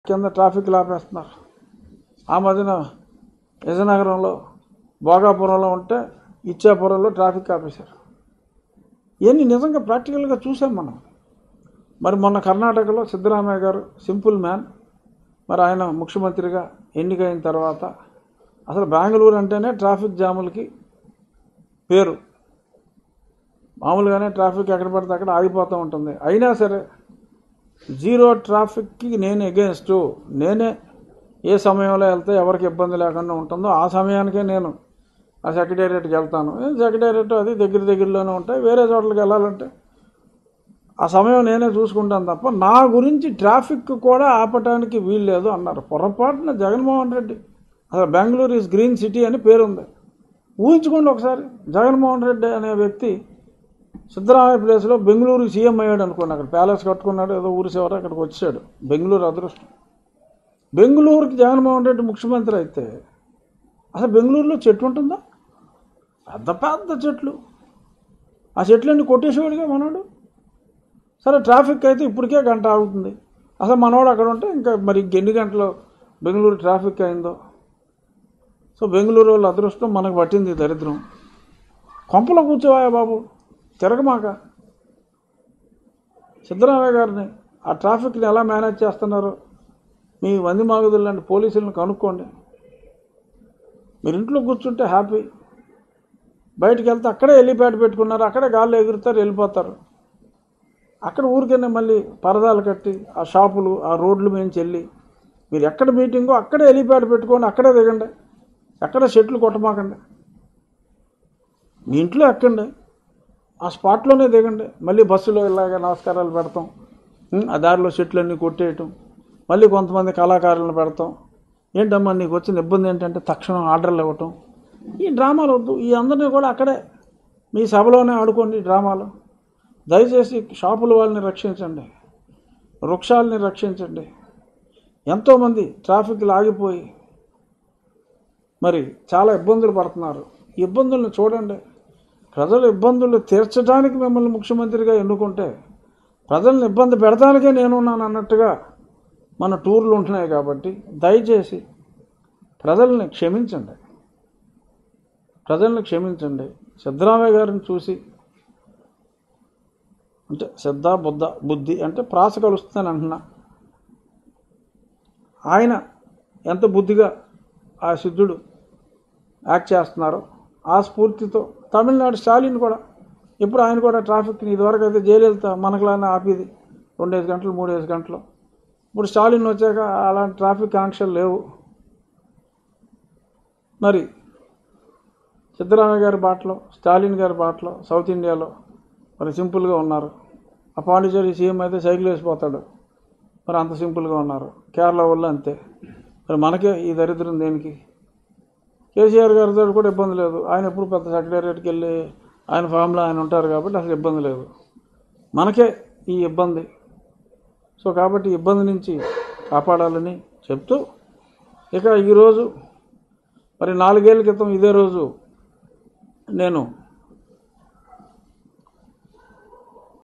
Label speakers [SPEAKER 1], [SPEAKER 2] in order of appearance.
[SPEAKER 1] కింద ట్రాఫిక్ ఆపేస్తున్నారు ఆ మధ్యన విజయనగరంలో భోగాపురంలో ఉంటే ఇచ్చాపురంలో ట్రాఫిక్ ఆపేశారు ఇవన్నీ నిజంగా ప్రాక్టికల్గా చూసాం మనం మరి మొన్న కర్ణాటకలో సిద్ధరామయ్య గారు సింపుల్ మ్యాన్ మరి ఆయన ముఖ్యమంత్రిగా ఎన్నికైన తర్వాత అసలు బెంగళూరు అంటేనే ట్రాఫిక్ జాములకి పేరు మామూలుగానే ట్రాఫిక్ ఎక్కడ పడితే అక్కడ ఆగిపోతూ ఉంటుంది అయినా సరే జీరో ట్రాఫిక్కి నేను ఎగెన్స్ట్ నేనే ఏ సమయంలో వెళ్తే ఎవరికి ఇబ్బంది లేకుండా ఉంటుందో ఆ సమయానికే నేను ఆ సెక్రటేరియట్కి వెళ్తాను ఏం సెక్రటేరియట్ అది దగ్గర దగ్గరలోనే ఉంటాయి వేరే చోట్లకి వెళ్ళాలంటే ఆ సమయం నేనే చూసుకుంటాను తప్ప నా గురించి ట్రాఫిక్ కూడా ఆపటానికి వీల్లేదు అన్నారు పొరపాటున జగన్మోహన్ రెడ్డి అసలు బెంగళూరు ఈజ్ గ్రీన్ సిటీ అని పేరుంది ఊహించుకోండి ఒకసారి జగన్మోహన్ రెడ్డి అనే వ్యక్తి సిద్ధరామయ్య ప్లేస్లో బెంగళూరు సీఎం అయ్యాడు అనుకోండి అక్కడ ప్యాలెస్ కట్టుకున్నాడు ఏదో ఊరి చివర అక్కడికి వచ్చాడు బెంగళూరు అదృష్టం బెంగళూరుకి జగన్మోహన్ రెడ్డి ముఖ్యమంత్రి అయితే అసలు బెంగళూరులో చెట్టు ఉంటుందా పెద్ద పెద్ద చెట్లు ఆ చెట్లన్నీ కొట్టేసేవాడుగా మనోడు సరే ట్రాఫిక్ అయితే ఇప్పటికే గంట ఆగుతుంది అసలు మనోడు అక్కడ ఉంటే ఇంకా మరి ఇంకెన్ని గంటలు బెంగళూరు ట్రాఫిక్ అయిందో సో బెంగళూరు వాళ్ళ అదృష్టం మనకు పట్టింది దరిద్రం కొంపలో కూర్చోవాయా బాబు తిరగమాక సిద్ధరామయ్య గారిని ఆ ట్రాఫిక్ని ఎలా మేనేజ్ చేస్తున్నారో మీ వంది మాగుదులు లాంటి పోలీసులను కనుక్కోండి మీరు ఇంట్లో కూర్చుంటే హ్యాపీ బయటికి వెళ్తే అక్కడే హెలిప్యాడ్ పెట్టుకున్నారు అక్కడే గాల్లో ఎగురుతారు వెళ్ళిపోతారు అక్కడ ఊరికనే మళ్ళీ పరదాలు కట్టి ఆ షాపులు ఆ రోడ్లు మేము చెల్లి మీరు ఎక్కడ మీటింగో అక్కడే హెలిప్యాడ్ పెట్టుకొని అక్కడే దిగండి ఎక్కడ చెట్లు కొట్టమాకండి మీ ఇంట్లో ఎక్కండి ఆ స్పాట్లోనే దిగండి మళ్ళీ బస్సులో ఇలాగ నమస్కారాలు పెడతాం ఉం, ఆ దారిలో చెట్లన్నీ కొట్టేయటం మళ్ళీ కొంతమంది కళాకారులను పెడతాం ఏంటమ్మా నీకు వచ్చిన ఇబ్బంది ఏంటంటే తక్షణం ఆర్డర్లు ఇవ్వటం ఈ డ్రామాలు వద్దు ఈ అందరినీ కూడా అక్కడే మీ సభలోనే ఆడుకోండి ఈ డ్రామాలు దయచేసి షాపుల వాళ్ళని రక్షించండి వృక్షాలని రక్షించండి ఎంతోమంది ట్రాఫిక్లు ఆగిపోయి మరి చాలా ఇబ్బందులు పడుతున్నారు ఈ ఇబ్బందులను చూడండి ప్రజల ఇబ్బందులు తీర్చడానికి మిమ్మల్ని ముఖ్యమంత్రిగా ఎన్నుకుంటే ప్రజల్ని ఇబ్బంది పెడతానికే నేనున్నాను అన్నట్టుగా మన టూర్లు ఉంటున్నాయి కాబట్టి దయచేసి ప్రజల్ని క్షమించండి ప్రజల్ని క్షమించండి సిద్ధరామయ్య గారిని చూసి అంటే శ్రద్ధ బుద్ధ బుద్ధి అంటే ప్రాస కలుస్తుందని అంటున్నా ఆయన ఎంత బుద్ధిగా ఆ సిద్ధుడు యాక్ట్ చేస్తున్నారో ఆ స్ఫూర్తితో తమిళనాడు స్టాలిన్ కూడా ఇప్పుడు ఆయన కూడా ట్రాఫిక్ని ఇదివరకు అయితే జయలలిత మనకులానే ఆపేది రెండేసి గంటలు మూడేసి గంటలు ఇప్పుడు స్టాలిన్ వచ్చాక అలాంటి ట్రాఫిక్ ఆంక్షలు లేవు మరి సిద్ధరామయ్య గారి బాటలో స్టాలిన్ గారి బాటలో సౌత్ ఇండియాలో మరి సింపుల్గా ఉన్నారు ఆ పాండిచేరి సీఎం అయితే సైకిల్ వేసిపోతాడు మరి అంత సింపుల్గా ఉన్నారు కేరళ వాళ్ళు అంతే మరి మనకే ఈ దరిద్రం దేనికి కేసీఆర్ గారితో కూడా ఇబ్బంది లేదు ఆయన ఎప్పుడు పెద్ద సెక్రటేరియట్కి వెళ్ళి ఆయన ఫామ్లో ఆయన ఉంటారు కాబట్టి అసలు ఇబ్బంది లేదు మనకే ఈ ఇబ్బంది సో కాబట్టి ఈ ఇబ్బంది నుంచి కాపాడాలని చెప్తూ ఇక ఈరోజు మరి నాలుగేళ్ల క్రితం ఇదే రోజు నేను